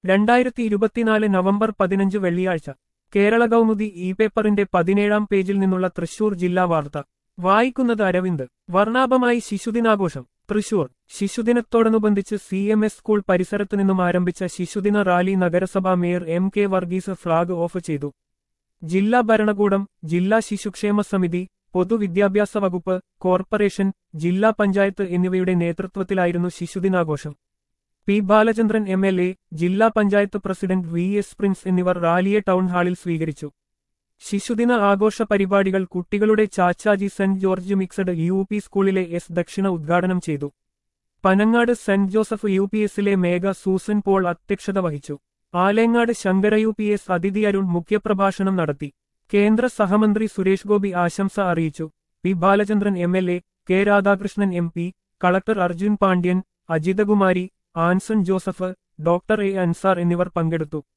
രണ്ടായിരത്തി ഇരുപത്തിനാല് നവംബർ പതിനഞ്ച് വെള്ളിയാഴ്ച കേരള കൗമുദി ഇ പേപ്പറിന്റെ പതിനേഴാം പേജിൽ നിന്നുള്ള തൃശൂർ ജില്ലാ വാർത്ത വായിക്കുന്നത് അരവിന്ദ് വർണ്ണാഭമായി ശിശുദിനാഘോഷം തൃശൂർ ശിശുദിനത്തോടനുബന്ധിച്ച് സി എം എസ് സ്കൂൾ പരിസരത്തു നിന്നും ആരംഭിച്ച ശിശുദിന റാലി നഗരസഭാ mayor M K Varghese flag off ചെയ്തു ജില്ലാ ഭരണകൂടം ജില്ലാ ശിശുക്ഷേമ സമിതി പൊതുവിദ്യാഭ്യാസ വകുപ്പ് കോർപ്പറേഷൻ ജില്ലാ പഞ്ചായത്ത് എന്നിവയുടെ നേതൃത്വത്തിലായിരുന്നു ശിശുദിനാഘോഷം P Balachandran M L A ജില്ലാ panchayat president V S Prince എന്നിവർ റാലിയെ ടൗൺ ഹാളിൽ സ്വീകരിച്ചു ശിശുദിന ആഘോഷ പരിപാടികൾ കുട്ടികളുടെ Chachaji saint George mixed U P സ്കൂളിലെ എസ് ദക്ഷിണ ഉദ്ഘാടനം ചെയ്തു Panangad saint Joseph U P എസിലെ മേഘ സൂസൻ പോൾ അധ്യക്ഷത വഹിച്ചു Alengad Sankara U P S Athithi Arun മുഖ്യപ്രഭാഷണം നടത്തി കേന്ദ്ര സഹമന്ത്രി സുരേഷ് ഗോപി ആശംസ അറിയിച്ചു P Balachandran M L A K Radhakrishnan M P collector Arjun Pandian Ajithakumari Anson Joseph doctor A Ansar എന്നിവർ പങ്കെടുത്തു